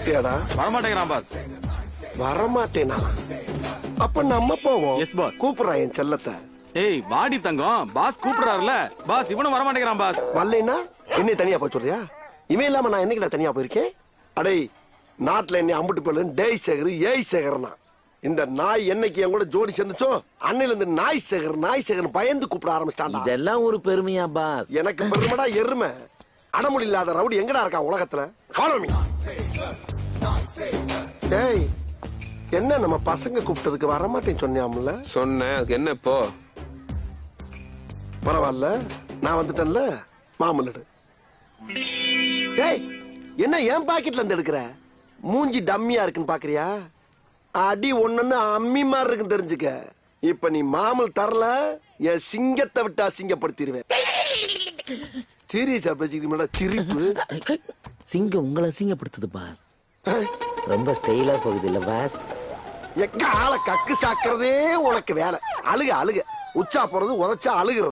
கூப்பிட்டியாடா வரமாட்டேங்கிறான் pass வரமாட்டேனா அப்ப நம்ம போவோம் Yes, boss. கூப்பிடுறா என் செல்லத்தை ஏய் வாடி தங்கம் பாஸ் கூப்பிடுறாருல பாஸ் இவனும் வரமாட்டேங்கிறான் பாஸ் வரலைன்னா என்னை தனியா போய் சொல்றியா இவன் இல்லாம நான் என்னைக்கு தனியா போயிருக்கேன் அடே நாட்டுல என்னை அம்புட்டு போயில டேய் சேகர் ஏய் சேகர்னா இந்த நாய் என்னைக்கு என் கூட ஜோடி சேர்ந்துச்சோ அன்னையில இருந்து நாய் சேகர் நாய் சேகர் பயந்து கூப்பிட ஆரம்பிச்சிட்டான்டா இதெல்லாம் ஒரு பெருமையா பாஸ் எனக்கு பெருமடா எருமை அடமொழி இல்லாத ரவுடி எங்கடா இருக்கான் உலகத்துல Follow me. டேய் என்ன நம்ம பசங்க கூப்பிட்டதுக்கு வரமாட்டேன்னு சொன்னியாம்ல சொன்னேன் அதுக்கு என்ன இப்போ பரவாயில்ல நான் வந்துட்டேன்ல மாமல்லடு டேய் என்ன என் பாக்கெட்ல இருந்து எடுக்கிற மூஞ்சி டம்மியா இருக்குன்னு பாக்குறியா அடி ஒண்ணுன்னு அம்மி மாதிரி இருக்குன்னு தெரிஞ்சுக்க இப்ப நீ மாமல் தரல என் சிங்கத்தை விட்டு அசிங்கப்படுத்திடுவேன் சீரியஸா பேசிக்கிட்டு சிரிப்பு சிங்கம் உங்களை சிங்கப்படுத்துது பாஸ் ரொம்ப ஸ்டைலா போகுது இல்ல பாஸ் எக்க ஆளை கக்கு சாக்குறதே உனக்கு வேலை அழுக அழுக உச்சா போறது உதச்சா அழுகுறது